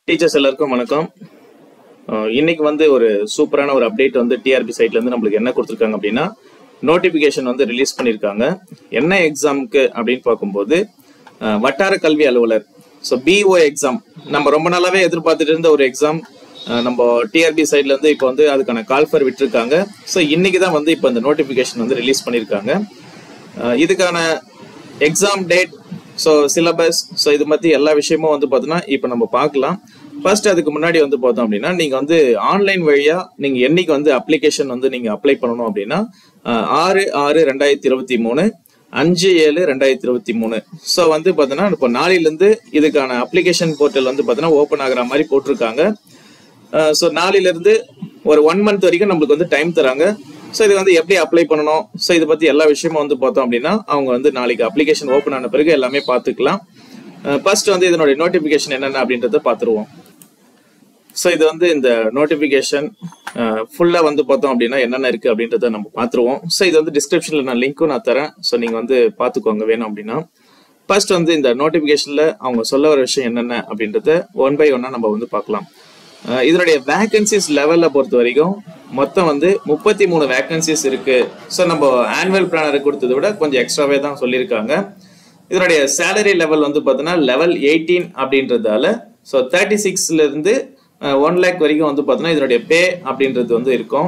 teachers எல்லாருக்கும் வணக்கம் அஹ் இன்னைக்கு வந்து ஒரு சூப்பரான ஒரு அப்டேட் வந்து டிஆர்பி சைட்ல இருந்து நம்மளுக்கு என்ன கொடுத்துருக்காங்க அப்படின்னா நோட்டிபிகேஷன் வந்து ரிலீஸ் பண்ணியிருக்காங்க என்ன எக்ஸாமுக்கு அப்படின்னு பார்க்கும்போது அஹ் வட்டார கல்வி அலுவலர் ஸோ பிஓ எக்ஸாம் நம்ம ரொம்ப நாளாவே எதிர்பார்த்துட்டு இருந்த ஒரு எக்ஸாம் நம்ம டிஆர்பி சைட்ல இருந்து இப்போ வந்து அதுக்கான கால்ஃபர் விட்டுருக்காங்க ஸோ இன்னைக்கு தான் வந்து இப்போ இந்த நோட்டிபிகேஷன் வந்து ரிலீஸ் பண்ணியிருக்காங்க அஹ் இதுக்கான exam date so syllabus so இது பற்றி எல்லா விஷயமும் வந்து பார்த்தோன்னா இப்போ நம்ம பார்க்கலாம் ஃபர்ஸ்ட் அதுக்கு முன்னாடி வந்து பார்த்தோம் அப்படின்னா நீங்கள் வந்து ஆன்லைன் வழியாக நீங்கள் என்னைக்கு வந்து அப்ளிகேஷன் வந்து நீங்கள் அப்ளை பண்ணணும் அப்படின்னா அஹ், ஆறு ஆறு ரெண்டாயிரத்தி இருபத்தி மூணு அஞ்சு ஏழு ரெண்டாயிரத்தி இருபத்தி மூணு ஸோ வந்து பார்த்தோன்னா இப்போ நாளையிலேருந்து இதுக்கான அப்ளிகேஷன் போர்ட்டல் வந்து பார்த்தோன்னா ஓப்பன் ஆகுற மாதிரி போட்டிருக்காங்க ஸோ நாளையிலேருந்து ஒரு ஒன் மந்த் வரைக்கும் நம்மளுக்கு வந்து டைம் தராங்க ஸோ இது வந்து எப்படி அப்ளை பண்ணணும் ஸோ இதை பற்றி எல்லா விஷயமும் வந்து பார்த்தோம் அப்படின்னா அவங்க வந்து நாளைக்கு அப்ளிகேஷன் ஓப்பன் ஆன பிறகு எல்லாமே பார்த்துக்கலாம் ஃபர்ஸ்ட் வந்து இதனுடைய நோட்டிஃபிகேஷன் என்னென்ன அப்படின்றத பார்த்துருவோம் ஸோ இது வந்து இந்த நோட்டிஃபிகேஷன் ஃபுல்லாக வந்து பார்த்தோம் அப்படின்னா என்னென்ன இருக்குது அப்படின்றத நம்ம பார்த்துருவோம் ஸோ இது வந்து டிஸ்கிரிப்ஷனில் நான் லிங்க்கும் நான் தரேன் ஸோ நீங்கள் வந்து பார்த்துக்கோங்க வேணும் அப்படின்னா ஃபர்ஸ்ட் வந்து இந்த நோட்டிஃபிகேஷனில் அவங்க சொல்ல வர விஷயம் என்னென்ன அப்படின்றத ஒன் பை ஒன்னாக நம்ம வந்து பார்க்கலாம் அஹ் இதனுடைய வேகன்சிஸ் லெவலில் பொறுத்த வரைக்கும் மொத்தம் வந்து முப்பத்தி மூணு வேகன்சிஸ் இருக்கு ஸோ நம்ம ஆனுவல் பிளானர் கொடுத்ததை விட கொஞ்சம் எக்ஸ்ட்ராவே தான் சொல்லியிருக்காங்க இதனுடைய சேலரி லெவல் வந்து பார்த்தோன்னா லெவல் எயிட்டீன் அப்படின்றதால ஸோ தேர்ட்டி சிக்ஸ்ல இருந்து ஒன் லேக் வரைக்கும் வந்து பார்த்தோன்னா இதனுடைய பே அப்படின்றது வந்து இருக்கும்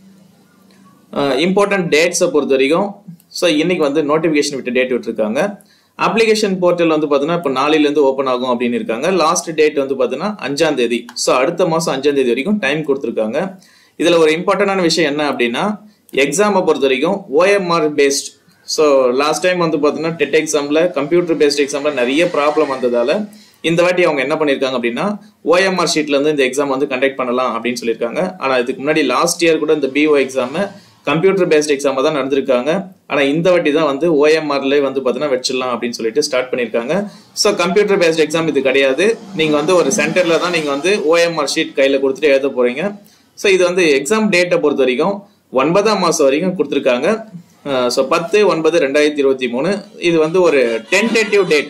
இம்பார்ட்டன்ட் டேட்ஸை பொறுத்த வரைக்கும் ஸோ இன்னைக்கு வந்து நோட்டிஃபிகேஷன் விட்டு டேட் விட்டுருக்காங்க அப்ளிகேஷன் போர்ட்டல் வந்து பார்த்தீங்கன்னா இப்போ நாளையிலேருந்து ஓப்பன் ஆகும் அப்படின்னு இருக்காங்க லாஸ்ட் டேட் வந்து பார்த்தீங்கன்னா அஞ்சாம் தேதி ஸோ அடுத்த மாதம் அஞ்சாம் தேதி வரைக்கும் டைம் கொடுத்துருக்காங்க இதில் ஒரு இம்பார்ட்டண்டான விஷயம் என்ன அப்படின்னா எக்ஸாமை பொறுத்த வரைக்கும் OMR based so last time வந்து பார்த்தீங்கன்னா டெட் எக்ஸாமில் கம்ப்யூட்டர் பேஸ்ட் எக்ஸாமில் நிறைய ப்ராப்ளம் வந்ததால இந்த வாட்டி அவங்க என்ன பண்ணியிருக்காங்க அப்படின்னா ஓஎம்ஆர் ஷீட்ல இருந்து இந்த எக்ஸாம் வந்து கண்டக்ட் பண்ணலாம் அப்படின்னு சொல்லியிருக்காங்க ஆனால் இதுக்கு முன்னாடி லாஸ்ட் இயர் கூட இந்த பிஓ எக்ஸாமை கம்ப்யூட்டர் பேஸ்ட் எக்ஸாம் தான் நடந்திருக்காங்க ஆனால் இந்த வாட்டி தான் வந்து ஓஎம்ஆர்ல வந்து பார்த்தீங்கன்னா வச்சிடலாம் அப்படின்னு சொல்லிட்டு ஸ்டார்ட் பண்ணியிருக்காங்க ஸோ கம்ப்யூட்டர் பேஸ்ட் எக்ஸாம் இது கிடையாது நீங்கள் வந்து ஒரு சென்டரில் தான் நீங்கள் வந்து ஓஎம்ஆர் ஷீட் கையில் கொடுத்துட்டு எழுத போறீங்க ஸோ இது வந்து எக்ஸாம் டேட்டை பொறுத்த வரைக்கும் ஒன்பதாம் மாதம் வரைக்கும் கொடுத்துருக்காங்க ஸோ பத்து ஒன்பது ரெண்டாயிரத்தி இருபத்தி மூணு இது வந்து ஒரு டென்டேட்டிவ் டேட்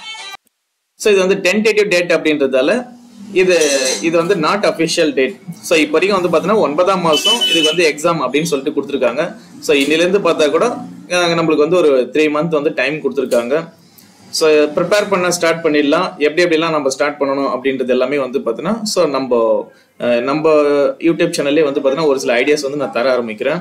ஸோ இது வந்து டென்டேட்டிவ் டேட் அப்படின்றதால இது இது வந்து நாட் அஃபிஷியல் டேட் ஸோ இப்போ வரைக்கும் வந்து பார்த்தீங்கன்னா ஒன்பதாம் மாதம் இதுக்கு வந்து எக்ஸாம் அப்படின்னு சொல்லிட்டு கொடுத்துருக்காங்க ஸோ இன்னிலேருந்து பார்த்தா கூட அஹ், நம்மளுக்கு வந்து ஒரு த்ரீ மந்த் வந்து டைம் கொடுத்துருக்காங்க ஸோ ப்ரிப்பேர் பண்ண ஸ்டார்ட் பண்ணிடலாம் எப்படி எப்படிலாம் நம்ம ஸ்டார்ட் பண்ணணும் அப்படின்றது எல்லாமே வந்து பார்த்தீங்கன்னா ஸோ நம்ம அஹ், நம்ம யூடியூப் சேனல்லே வந்து பார்த்தீங்கன்னா ஒரு சில ஐடியாஸ் வந்து நான் தர ஆரம்பிக்கிறேன்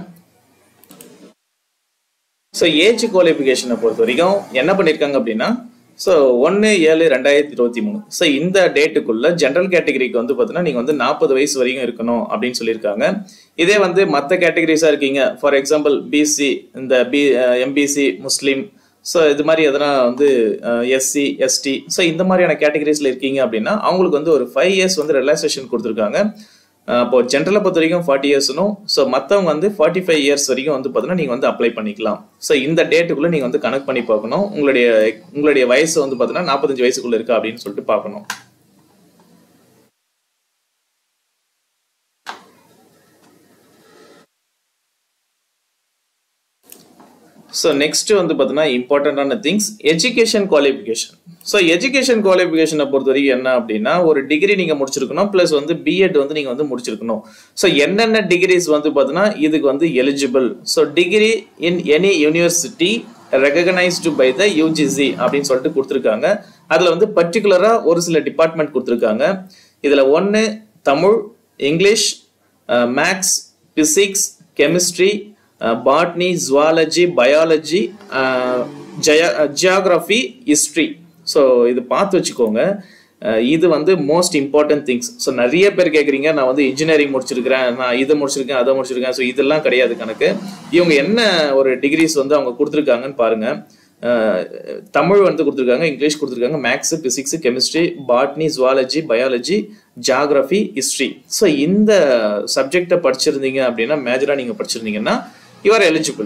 ஸோ ஏஜ் குவாலிஃபிகேஷனை பொறுத்த வரைக்கும் என்ன பண்ணியிருக்காங்க அப்படின்னா ஸோ ஒன்று ஏழு ரெண்டாயிரத்தி இருபத்தி மூணு ஸோ இந்த டேட்டுக்குள்ள ஜென்ரல் கேட்டகரிக்கு வந்து பார்த்தீங்கன்னா நீங்கள் வந்து நாற்பது வயசு வரைக்கும் இருக்கணும் அப்படின்னு சொல்லியிருக்காங்க இதே வந்து மற்ற கேட்டகரிஸாக இருக்கீங்க ஃபார் எக்ஸாம்பிள் பிசி இந்த பி எம்பிசி முஸ்லீம் ஸோ இது மாதிரி எதனா வந்து எஸ்சி எஸ்டி ஸோ இந்த மாதிரியான கேட்டகரிஸில் இருக்கீங்க அப்படின்னா அவங்களுக்கு வந்து ஒரு ஃபைவ் இயர்ஸ் வந்து ரிலாக்ஸேஷன் கொடுத்துருக்காங்க அஹ் இப்போ ஜென்ரலை பொறுத்த வரைக்கும் ஃபார்ட்டி இயர்ஸ்னும் ஸோ மற்றவங்க வந்து ஃபார்ட்டி ஃபைவ் இயர்ஸ் வரைக்கும் வந்து பார்த்தீங்கன்னா நீங்கள் வந்து அப்ளை பண்ணிக்கலாம் ஸோ இந்த டேட்டுக்குள்ளே நீங்கள் வந்து கனெக்ட் பண்ணி பார்க்கணும் உங்களுடைய உங்களுடைய வயசு வந்து பார்த்தீங்கன்னா நாற்பத்தஞ்சு வயசுக்குள்ள இருக்கா அப்படின்னு சொல்லிட்டு பார்க்கணும் ஸோ நெக்ஸ்ட் வந்து பார்த்தீங்கன்னா இம்பார்ட்டண்டான things education qualification so education குவாலிஃபிகேஷனை பொறுத்த வரைக்கும் என்ன அப்படின்னா ஒரு டிகிரி நீங்கள் முடிச்சிருக்கணும் ப்ளஸ் வந்து பிஎட் வந்து நீங்கள் வந்து முடிச்சிருக்கணும் ஸோ என்னென்ன டிகிரிஸ் வந்து பார்த்தீங்கன்னா இதுக்கு வந்து eligible so degree in any university recognised by the UGC அப்படின்னு சொல்லிட்டு கொடுத்துருக்காங்க அதில் வந்து பர்டிகுலராக ஒரு சில டிபார்ட்மெண்ட் கொடுத்துருக்காங்க இதில் ஒன்று Tamil English maths physics chemistry botany zoology biology ஜயா ஜியாகிரஃபி ஹிஸ்ட்ரி ஸோ இது பார்த்து வச்சுக்கோங்க அஹ் இது வந்து மோஸ்ட் இம்பார்ட்டன்ட் திங்ஸ் ஸோ நிறைய பேர் கேட்குறீங்க நான் வந்து இன்ஜினியரிங் முடிச்சிருக்கிறேன் நான் இதை முடிச்சிருக்கேன் அதை முடிச்சிருக்கேன் ஸோ இதெல்லாம் கிடையாது கணக்கு இவங்க என்ன ஒரு டிகிரிஸ் வந்து அவங்க கொடுத்துருக்காங்கன்னு பாருங்க அஹ் தமிழ் வந்து கொடுத்துருக்காங்க இங்கிலீஷ் கொடுத்துருக்காங்க maths physics chemistry botany zoology biology geography history so இந்த சப்ஜெக்டை படிச்சிருந்தீங்க அப்படின்னா மேஜராக நீங்கள் படிச்சிருந்தீங்கன்னா you are eligible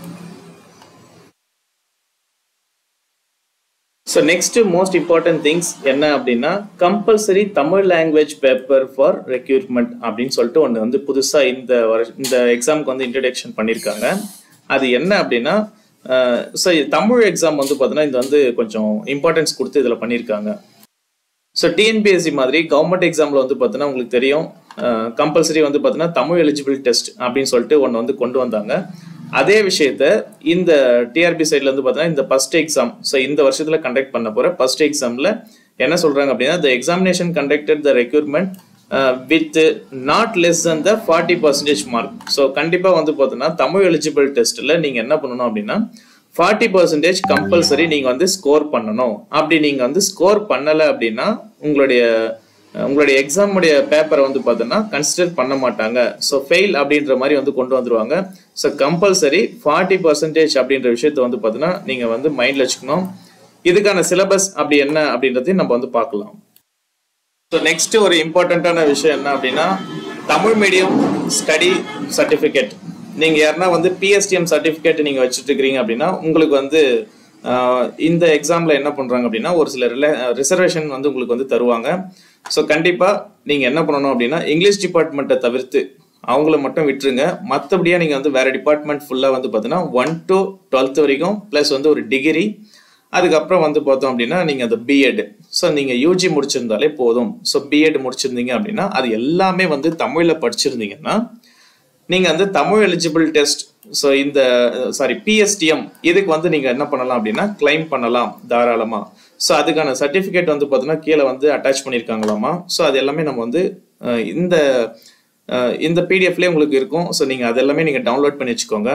so next most important things என்ன அப்படின்னா compulsory Tamil language paper for recruitment அப்படின்னு சொல்லிட்டு ஒன்று வந்து புதுசாக இந்த வருஷ இந்த எக்ஸாமுக்கு வந்து இன்ட்ரடக்ஷன் பண்ணியிருக்காங்க அது என்ன அப்படின்னா ஸோ தமிழ் எக்ஸாம் வந்து பார்த்தீங்கன்னா இது வந்து கொஞ்சம் இம்பார்ட்டன்ஸ் கொடுத்து இதில் பண்ணியிருக்காங்க ஸோ டிஎன்பிஎஸ்சி மாதிரி கவர்மெண்ட் எக்ஸாமில் வந்து பார்த்தீங்கன்னா உங்களுக்கு தெரியும் கம்பல்சரி வந்து பார்த்தீங்கன்னா தமிழ் எலிஜிபிள் டெஸ்ட் அப்படின்னு சொல்லிட்டு ஒன்று வந்து கொண்டு வந்தாங்க அதே விஷயத்த இந்த டிஆர்பி சைட்ல இருந்து பார்த்தீங்கன்னா இந்த ஃபர்ஸ்ட் எக்ஸாம் ஸோ இந்த வருஷத்துல கண்டக்ட் பண்ண போற ஃபர்ஸ்ட் எக்ஸாம்ல என்ன சொல்றாங்க அப்படின்னா the examination conducted the requirement with not less than the forty percentage mark so கண்டிப்பாக வந்து பார்த்தீங்கன்னா தமிழ் எலிஜிபிள் டெஸ்ட்டில் நீங்கள் என்ன பண்ணணும் அப்படின்னா ஃபார்ட்டி பர்சன்டேஜ் கம்பல்சரி நீங்கள் வந்து ஸ்கோர் பண்ணணும் அப்படி நீங்கள் வந்து ஸ்கோர் பண்ணலை அப்படின்னா உங்களுடைய அஹ், உங்களுடைய எக்ஸாமுடைய பேப்பரை வந்து பார்த்தீங்கன்னா கன்சிடர் பண்ண மாட்டாங்க ஸோ ஃபெயில் அப்படின்ற மாதிரி வந்து கொண்டு வந்துருவாங்க ஸோ கம்பல்சரி ஃபார்ட்டி பர்சன்டேஜ் அப்படின்ற விஷயத்த வந்து பார்த்தீங்கன்னா நீங்கள் வந்து மைண்டில் வச்சுக்கணும் இதுக்கான சிலபஸ் அப்படி என்ன அப்படின்றதையும் நம்ம வந்து பார்க்கலாம் ஸோ நெக்ஸ்ட் ஒரு இம்பார்ட்டண்ட்டான விஷயம் என்ன அப்படின்னா தமிழ் மீடியம் ஸ்டடி சர்டிஃபிகேட் நீங்க யாருன்னா வந்து பிஎஸ்டிஎம் சர்டிஃபிகேட் நீங்க வச்சுட்டு இருக்கிறீங்க அப்படின்னா உங்களுக்கு வந்து ஆஹ், இந்த எக்ஸாம்ல என்ன பண்றாங்க அப்படின்னா ஒரு சில ரிசர்வேஷன் வந்து உங்களுக்கு வந்து தருவாங்க ஸோ கண்டிப்பா நீங்க என்ன பண்ணணும் அப்படின்னா இங்கிலீஷ் டிபார்ட்மெண்ட்டை தவிர்த்து அவங்கள மட்டும் விட்டுருங்க மற்றபடியா நீங்க வந்து வேற டிபார்ட்மெண்ட் ஃபுல்லா வந்து பார்த்தீங்கன்னா ஒன் டு டுவெல்த் வரைக்கும் ப்ளஸ் வந்து ஒரு டிகிரி அதுக்கப்புறம் வந்து பார்த்தோம் அப்படின்னா நீங்கள் அந்த பிஎட் ஸோ நீங்கள் யூஜி முடிச்சிருந்தாலே போதும் ஸோ பிஎட் முடிச்சிருந்தீங்க அப்படின்னா அது எல்லாமே வந்து தமிழில் படிச்சிருந்தீங்கன்னா நீங்கள் வந்து தமிழ் எலிஜிபிள் டெஸ்ட் ஸோ இந்த சாரி பிஎஸ்டிஎம் இதுக்கு வந்து நீங்கள் என்ன பண்ணலாம் அப்படின்னா கிளைம் பண்ணலாம் தாராளமாக ஸோ அதுக்கான சர்டிஃபிகேட் வந்து பார்த்தீங்கன்னா கீழே வந்து அட்டாச் பண்ணியிருக்காங்களாமா ஸோ அது எல்லாமே நம்ம வந்து அஹ், இந்த அஹ், இந்த பிடிஎஃப்லேயே உங்களுக்கு இருக்கும் ஸோ நீங்கள் அது எல்லாமே நீங்கள் டவுன்லோட் பண்ணி வச்சுக்கோங்க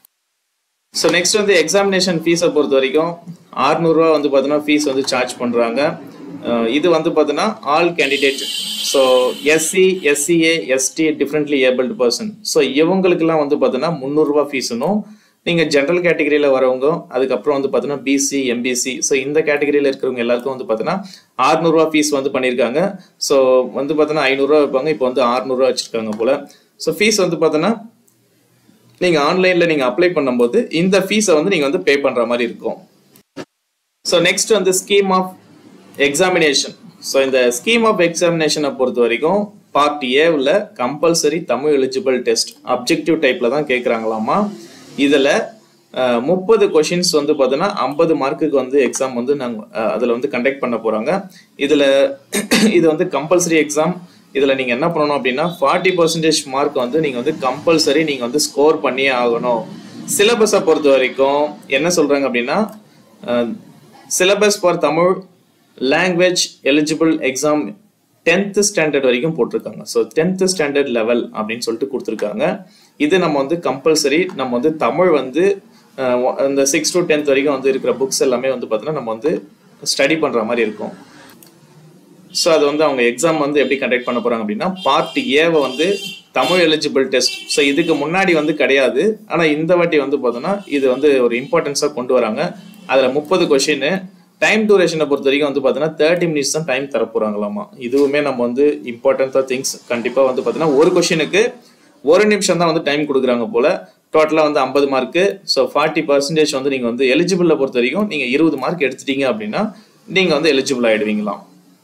ஸோ நெக்ஸ்ட் வந்து எக்ஸாமினேஷன் ஃபீஸை பொறுத்த வரைக்கும் 600 ரூபா வந்து பார்த்தீங்கன்னா ஃபீஸ் வந்து சார்ஜ் பண்ணுறாங்க இது வந்து பார்த்தீங்கன்னா all candidate so SC SCA ST differently abled person so இவங்களுக்கெல்லாம் வந்து பார்த்தீங்கன்னா முந்நூறுரூவா ஃபீஸுனும் நீங்கள் ஜென்ரல் கேட்டகரியில் வரவங்க அதுக்கப்புறம் வந்து பார்த்தீங்கன்னா பிசி எம்பிசி ஸோ இந்த கேட்டகரியில் இருக்கிறவங்க எல்லாருக்கும் வந்து பார்த்தீங்கன்னா 600 ரூபா ஃபீஸ் வந்து பண்ணியிருக்காங்க ஸோ வந்து பார்த்தீங்கன்னா ஐநூறுரூவா வைப்பாங்க இப்போ வந்து 600 ரூபா வச்சிருக்காங்க போல ஸோ ஃபீஸ் வந்து பார்த்தீங்கன்னா நீங்க ஆன்லைன்ல நீங்க அப்ளை பண்ணும்போது இந்த ஃபீஸை வந்து நீங்க வந்து பே பண்ற மாதிரி இருக்கும் ஸோ நெக்ஸ்ட் வந்து ஸ்கீம் ஆஃப் எக்ஸாமினேஷன் ஸோ இந்த ஸ்கீம் ஆஃப் எக்ஸாமினேஷனை பொறுத்த வரைக்கும் பார்ட் ஏவில் compulsory Tamil eligible test objective டைப்ல தான் கேட்குறாங்களாமா இதில் முப்பது கொஷின்ஸ் வந்து பார்த்தீங்கன்னா ஐம்பது மார்க்குக்கு வந்து எக்ஸாம் வந்து நாங்கள் அதில் வந்து கண்டக்ட் பண்ண போகிறாங்க இதில் இது வந்து கம்பல்சரி எக்ஸாம் இதில் நீங்கள் என்ன பண்ணணும் அப்படின்னா ஃபார்ட்டி பர்சன்டேஜ் மார்க் வந்து நீங்கள் வந்து கம்பல்சரி நீங்கள் வந்து ஸ்கோர் பண்ணியே ஆகணும் சிலபஸை பொறுத்த வரைக்கும் என்ன சொல்கிறாங்க அப்படின்னா syllabus for Tamil language eligible exam tenth standard வரைக்கும் போட்டிருக்காங்க ஸோ டென்த் ஸ்டாண்டர்ட் லெவல் அப்படின்னு சொல்லிட்டு கொடுத்துருக்காங்க இது நம்ம வந்து கம்பல்சரி நம்ம வந்து தமிழ் வந்து அஹ், இந்த சிக்ஸ் டு டென்த் வரைக்கும் வந்து இருக்கிற புக்ஸ் எல்லாமே வந்து பார்த்தீங்கன்னா நம்ம வந்து ஸ்டடி பண்ணுற மாதிரி இருக்கும் ஸோ அது வந்து அவங்க எக்ஸாம் வந்து எப்படி கண்டக்ட் பண்ண போறாங்க அப்படின்னா பார்ட் ஏவை வந்து தமிழ் எலிஜிபிள் டெஸ்ட் ஸோ இதுக்கு முன்னாடி வந்து கிடையாது ஆனால் இந்த வாட்டி வந்து பார்த்தோன்னா இது வந்து ஒரு இம்பார்ட்டன்ஸாக கொண்டு வராங்க அதில் முப்பது கொஷின் டைம் டூரேஷனை பொறுத்த வரைக்கும் வந்து பார்த்தீங்கன்னா தேர்ட்டி மினிட்ஸ் தான் டைம் தர போறாங்களாமா இதுவுமே நம்ம வந்து இம்பார்ட்டன்ஸாக திங்ஸ் கண்டிப்பாக வந்து பார்த்தீங்கன்னா ஒரு கொஷினுக்கு ஒரு நிமிஷம் தான் வந்து டைம் கொடுக்குறாங்க போல டோட்டலாக வந்து ஐம்பது மார்க்கு ஸோ ஃபார்ட்டி பர்சன்டேஜ் வந்து நீங்கள் வந்து எலிஜிபிளை பொறுத்த வரைக்கும் நீங்கள் இருபது மார்க் எடுத்துட்டீங்க அப்படின்னா நீங்கள் வந்து எலிஜிபிள் ஆகிடுவீங்களாம்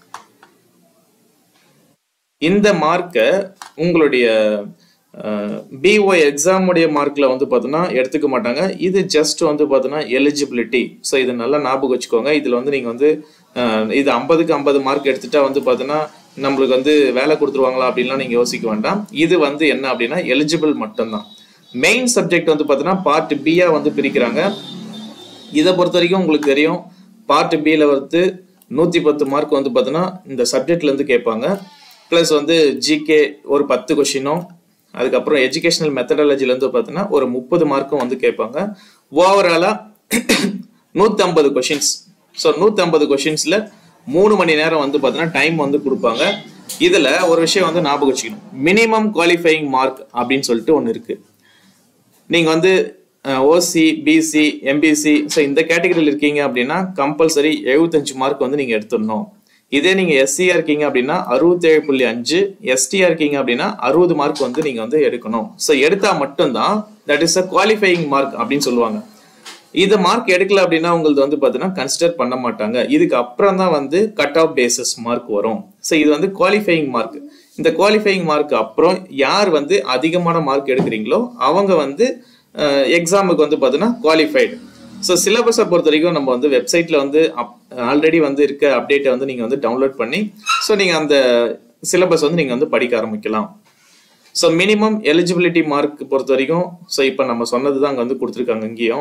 இந்த மார்க்கை உங்களுடைய பிஓ எக்ஸாமுடைய மார்க்கில் வந்து பார்த்தோன்னா எடுத்துக்க மாட்டாங்க இது ஜஸ்ட் வந்து பார்த்தோன்னா எலிஜிபிலிட்டி ஸோ இது நல்லா ஞாபகம் வச்சுக்கோங்க இதில் வந்து நீங்கள் வந்து அஹ், இது ஐம்பதுக்கு ஐம்பது மார்க் எடுத்துட்டா வந்து பார்த்தோன்னா நம்மளுக்கு வந்து வேலை கொடுத்துருவாங்களா அப்படின்லாம் நீங்கள் யோசிக்க வேண்டாம் இது வந்து என்ன அப்படின்னா எலிஜிபிள் மட்டும்தான் மெயின் சப்ஜெக்ட் வந்து பார்த்தோன்னா பார்ட் பியா வந்து பிரிக்கிறாங்க இதை பொறுத்த வரைக்கும் உங்களுக்கு தெரியும் பார்ட் பியில் வந்து நூற்றி பத்து மார்க் வந்து பார்த்தீங்கன்னா இந்த சப்ஜெக்ட்லேருந்து கேட்பாங்க ப்ளஸ் வந்து ஜிகே ஒரு பத்து கொஷினும் அதுக்கப்புறம் எஜுகேஷனல் மெத்தடாலஜிலேருந்து பார்த்தீங்கன்னா ஒரு முப்பது மார்க்கும் வந்து கேட்பாங்க ஓவராலாக நூற்றம்பது கொஷின்ஸ் ஸோ நூற்றம்பது கொஷின்ஸில் மூணு மணி நேரம் வந்து பார்த்தீங்கன்னா டைம் வந்து கொடுப்பாங்க இதில் ஒரு விஷயம் வந்து ஞாபகம் வச்சுக்கணும் மினிமம் குவாலிஃபையிங் மார்க் அப்படின்னு சொல்லிட்டு ஒன்று இருக்குது நீங்கள் வந்து ஓசி பிசி எம்பிசி ஸோ இந்த கேட்டகரியில் இருக்கீங்க அப்படின்னா கம்பல்சரி எழுபத்தஞ்சு மார்க் வந்து நீங்கள் எடுத்துடணும் இதே நீங்கள் எஸ்சியா இருக்கீங்க அப்படின்னா அறுபத்தேழு புள்ளி அஞ்சு எஸ்டியா இருக்கீங்க அப்படின்னா அறுபது மார்க் வந்து நீங்கள் வந்து எடுக்கணும் ஸோ எடுத்தா மட்டும்தான் that is a qualifying mark அப்படின்னு சொல்லுவாங்க இது மார்க் எடுக்கல அப்படின்னா உங்களுக்கு வந்து பார்த்தீங்கன்னா கன்சிடர் பண்ண மாட்டாங்க இதுக்கு அப்புறம் தான் வந்து கட் ஆஃப் பேசஸ் மார்க் வரும் ஸோ இது வந்து குவாலிஃபையிங் மார்க் இந்த குவாலிஃபையிங் மார்க் அப்புறம் யார் வந்து அதிகமான மார்க் எடுக்கிறீங்களோ அவங்க வந்து எக்ஸாமுக்கு வந்து பார்த்தீங்கன்னா குவாலிஃபைடு ஸோ சிலபஸை பொறுத்த வரைக்கும் நம்ம வந்து வெப்சைட்டில் வந்து ஆல்ரெடி வந்து இருக்க அப்டேட்டை வந்து நீங்கள் வந்து டவுன்லோட் பண்ணி ஸோ நீங்கள் அந்த சிலபஸ் வந்து நீங்கள் வந்து படிக்க ஆரம்பிக்கலாம் ஸோ மினிமம் எலிஜிபிலிட்டி மார்க் பொறுத்த வரைக்கும் ஸோ இப்போ நம்ம சொன்னது தான் அங்கே வந்து கொடுத்துருக்காங்க இங்கேயும்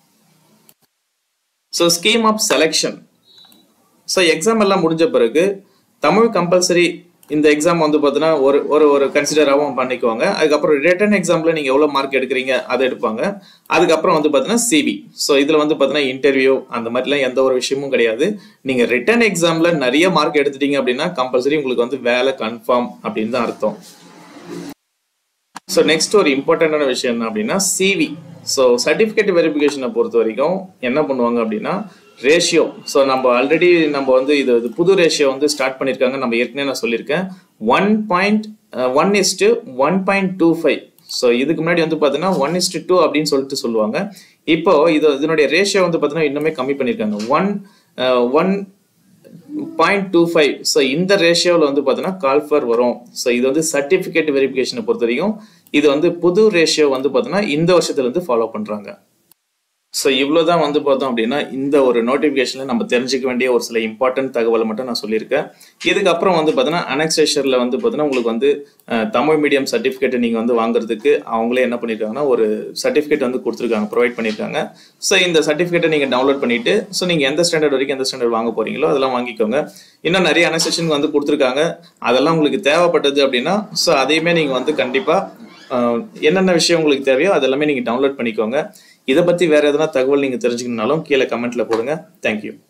so scheme of selection so exam எல்லாம் முடிஞ்ச பிறகு தமிழ் கம்பல்சரி இந்த எக்ஸாம் வந்து பார்த்தீங்கன்னா ஒரு ஒரு ஒரு கன்சிடராகவும் பண்ணிக்குவாங்க அதுக்கப்புறம் ரிட்டன் எக்ஸாமில் நீங்கள் எவ்வளோ மார்க் எடுக்கிறீங்க அதை எடுப்பாங்க அதுக்கப்புறம் வந்து பார்த்தீங்கன்னா சிவி ஸோ இதில் வந்து பார்த்தீங்கன்னா இன்டர்வியூ அந்த மாதிரிலாம் எந்த ஒரு விஷயமும் கிடையாது நீங்கள் ரிட்டன் எக்ஸாமில் நிறைய மார்க் எடுத்துட்டீங்க அப்படின்னா கம்பல்சரி உங்களுக்கு வந்து வேலை கன்ஃபார்ம் அப்படின்னு தான் அர்த்தம் ஸோ நெக்ஸ்ட் ஒரு இம்பார்ட்டண்டான விஷயம் என்ன அப்படின்னா சிவி ஸோ சர்டிஃபிகேட் வெரிஃபிகேஷனை பொறுத்த வரைக்கும் என்ன பண்ணுவாங்க அப்படின்னா ரேஷியோ ஸோ நம்ம ஆல்ரெடி நம்ம வந்து இது இது புது ரேஷியோ வந்து ஸ்டார்ட் பண்ணியிருக்காங்க நம்ம ஏற்கனவே நான் சொல்லியிருக்கேன் one point one is to one point two five so இதுக்கு முன்னாடி வந்து பார்த்தீங்கன்னா ஒன் இஸ்டு டூ அப்படின்னு சொல்லிட்டு சொல்லுவாங்க இப்போ இது இதனுடைய ரேஷியோ வந்து பார்த்தீங்கன்னா இன்னுமே கம்மி பண்ணியிருக்காங்க one one point two five so இந்த ரேஷியோவில் வந்து பார்த்தீங்கன்னா கால்ஃபர் வரும் ஸோ இது வந்து சர்டிஃபிகேட் வெரிஃபிகேஷனை பொறுத்த வரைக்கும் இது வந்து புது ரேஷியோ வந்து பார்த்தீங்கன்னா இந்த வருஷத்துல இருந்து ஃபாலோ பண்ணுறாங்க ஸோ இவ்வளோ தான் வந்து பார்த்தோம் அப்படின்னா இந்த ஒரு நோட்டிஃபிகேஷனில் நம்ம தெரிஞ்சுக்க வேண்டிய ஒரு சில இம்பார்ட்டன்ட் தகவலை மட்டும் நான் சொல்லியிருக்கேன் இதுக்கப்புறம் வந்து பார்த்தீங்கன்னா அனெக்சேஷரில் வந்து பார்த்தீங்கன்னா உங்களுக்கு வந்து அஹ், தமிழ் மீடியம் சர்டிஃபிகேட்டை நீங்கள் வந்து வாங்குறதுக்கு அவங்களே என்ன பண்ணியிருக்காங்கன்னா ஒரு சர்டிஃபிகேட் வந்து கொடுத்துருக்காங்க ப்ரொவைட் பண்ணியிருக்காங்க ஸோ இந்த சர்டிஃபிகேட்டை நீங்கள் டவுன்லோட் பண்ணிட்டு ஸோ நீங்கள் எந்த ஸ்டாண்டர்ட் வரைக்கும் எந்த ஸ்டாண்டர்ட் வாங்க போறீங்களோ அதெல்லாம் வாங்கிக்கோங்க இன்னும் நிறைய அனெக்சேஷன் வந்து கொடுத்துருக்காங்க அதெல்லாம் உங்களுக்கு தேவைப்பட்டது அப்படின்னா ஸோ அதையுமே நீங்கள் வந்து கண்டிப்பாக ஆஹ் என்னென்ன விஷயம் உங்களுக்கு தேவையோ அதெல்லாமே நீங்கள் டவுன்லோட் பண்ணிக்கோங்க இதை பற்றி வேற எதனா தகவல் நீங்கள் தெரிஞ்சுக்கணுனாலும் கீழே கமெண்ட்ல போடுங்க தேங்க்யூ